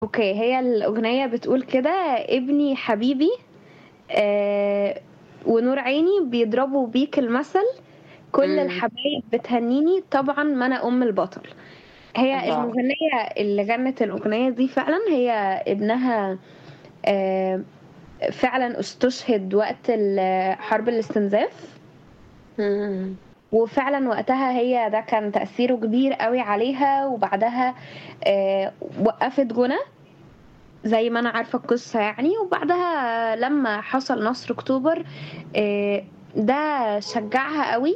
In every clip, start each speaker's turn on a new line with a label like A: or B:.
A: اوكي هي الأغنية بتقول كده ابني حبيبي آه ونور عيني بيضربوا بيك المثل كل
B: مم.
A: الحبايب بتهنيني طبعا ما انا ام البطل هي
B: الله.
A: المغنية اللي غنت الأغنية دي فعلا هي ابنها آه فعلا استشهد وقت ال- حرب الاستنزاف
B: مم.
A: وفعلا وقتها هي ده كان تأثيره كبير قوي عليها وبعدها آه، وقفت جنى زي ما انا عارفة القصة يعني وبعدها لما حصل نصر اكتوبر آه، ده شجعها قوي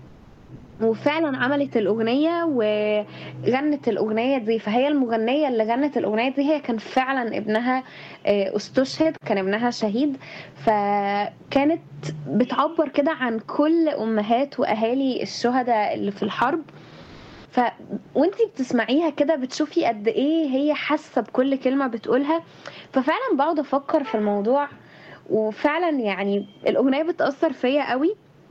A: وفعلا عملت الأغنية وغنت الأغنية دي فهي المغنية اللي غنت الأغنية دي هي كان فعلا ابنها آه، استشهد كان ابنها شهيد فكانت بتعبر كده عن كل أمهات وأهالي الشهداء اللي في الحرب ف وانتي بتسمعيها كده بتشوفي قد ايه هي حاسة بكل كلمة بتقولها ففعلا بقعد أفكر في الموضوع وفعلا يعني الأغنية بتأثر فيا قوي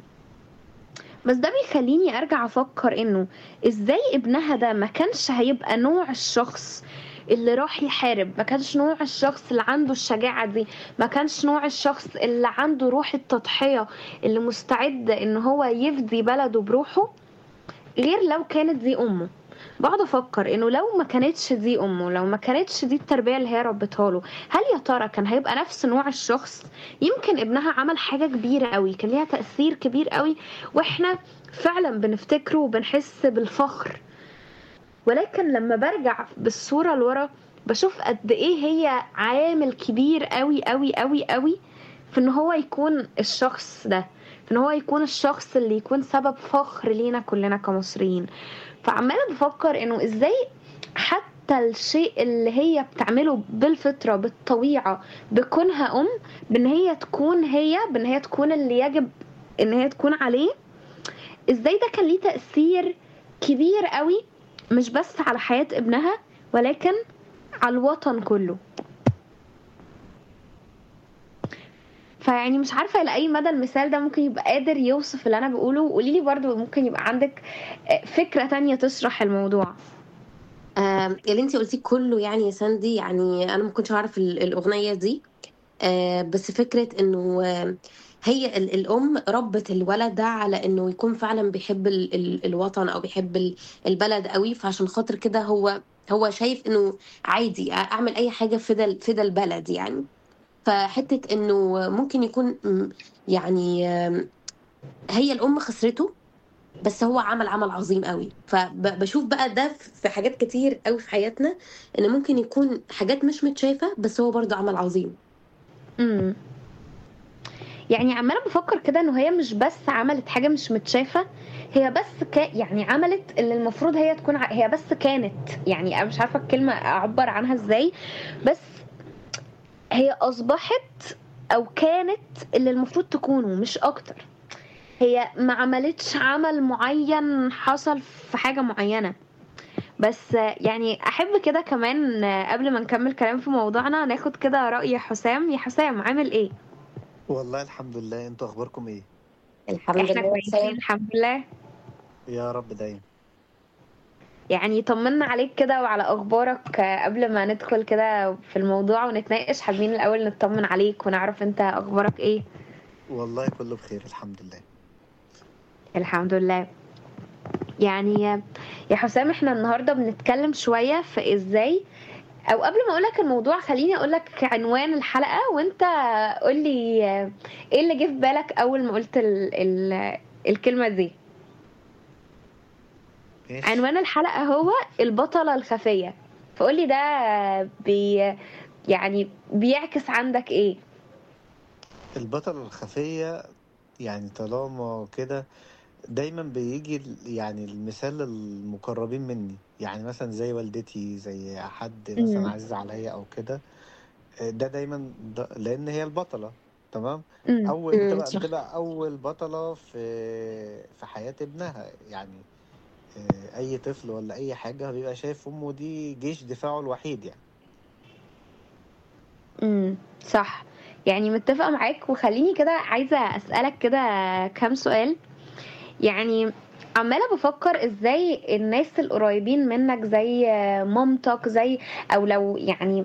A: بس ده بيخليني ارجع افكر انه ازاي ابنها ده ما كانش هيبقى نوع الشخص اللي راح يحارب ما كانش نوع الشخص اللي عنده الشجاعة دي ما كانش نوع الشخص اللي عنده روح التضحية اللي مستعد ان هو يفدي بلده بروحه غير لو كانت دي امه بقعد افكر انه لو ما كانتش دي امه لو ما كانتش دي التربيه اللي هي ربتها له هل يا ترى كان هيبقى نفس نوع الشخص يمكن ابنها عمل حاجه كبيره قوي كان ليها تاثير كبير قوي واحنا فعلا بنفتكره وبنحس بالفخر ولكن لما برجع بالصوره لورا بشوف قد ايه هي عامل كبير قوي قوي قوي قوي في ان هو يكون الشخص ده في ان هو يكون الشخص اللي يكون سبب فخر لينا كلنا كمصريين فعماله بفكر انه ازاي حتى الشيء اللي هي بتعمله بالفطره بالطبيعه بكونها ام بان هي تكون هي بان هي تكون اللي يجب ان هي تكون عليه ازاي ده كان ليه تاثير كبير قوي مش بس على حياه ابنها ولكن على الوطن كله فيعني مش عارفه لاي مدى المثال ده ممكن يبقى قادر يوصف اللي انا بقوله وقولي لي برضو ممكن يبقى عندك آه، فكره تانية تشرح الموضوع
B: آم، اللي انت قلتيه كله يعني يا ساندي يعني انا ما كنتش اعرف ال- الاغنيه دي آه، بس فكره انه آه، هي ال- الام ربت الولد ده على انه يكون فعلا بيحب ال- ال- الوطن او بيحب ال- البلد قوي فعشان خاطر كده هو هو شايف انه عادي اعمل اي حاجه في ده في ده البلد يعني فحته انه ممكن يكون م، يعني آم، هي الام خسرته بس هو عمل عمل عظيم قوي فبشوف بقى ده في حاجات كتير قوي في حياتنا ان ممكن يكون حاجات مش متشافة بس هو برضه عمل عظيم
A: امم يعني عماله بفكر كده انه هي مش بس عملت حاجه مش متشافه هي بس ك... يعني عملت اللي المفروض هي تكون ع... هي بس كانت يعني انا مش عارفه الكلمه اعبر عنها ازاي بس هي اصبحت او كانت اللي المفروض تكونه مش اكتر هي ما عملتش عمل معين حصل في حاجه معينه بس يعني احب كده كمان قبل ما نكمل كلام في موضوعنا ناخد كده رأي حسام يا حسام عامل ايه
C: والله الحمد لله انتوا اخباركم ايه
B: الحمد
A: احنا
B: لله
A: كويسين
B: سلام
A: الحمد لله
C: يا رب دايما
A: يعني طمنا عليك كده وعلى اخبارك قبل ما ندخل كده في الموضوع ونتناقش حابين الاول نطمن عليك ونعرف انت اخبارك ايه
C: والله كله بخير الحمد لله
A: الحمد لله يعني يا حسام احنا النهارده بنتكلم شويه في ازاي او قبل ما اقولك الموضوع خليني اقولك عنوان الحلقه وانت قولي ايه اللي جه في بالك اول ما قلت ال ال الكلمه دي
C: ماشي
A: عنوان الحلقه هو البطله الخفيه فقولي ده بي يعني بيعكس عندك ايه
C: البطلة الخفية يعني طالما كده دايما بيجي ال- يعني المثال المقربين مني يعني مثلا زي والدتي زي حد مثلا
A: امم
C: عزيز عليا او كده ده دايما ده لان هي البطلة تمام
A: امم
C: اول
B: امم
C: بتبقى
B: صح
C: بتبقى اول بطلة في في حياة ابنها يعني آه، اي طفل ولا اي حاجة بيبقى شايف امه دي جيش دفاعه الوحيد يعني
A: امم صح يعني متفقه معاك وخليني كده عايزه اسالك كده كام سؤال يعني عمالة بفكر ازاي الناس القريبين منك زي مامتك زي او لو يعني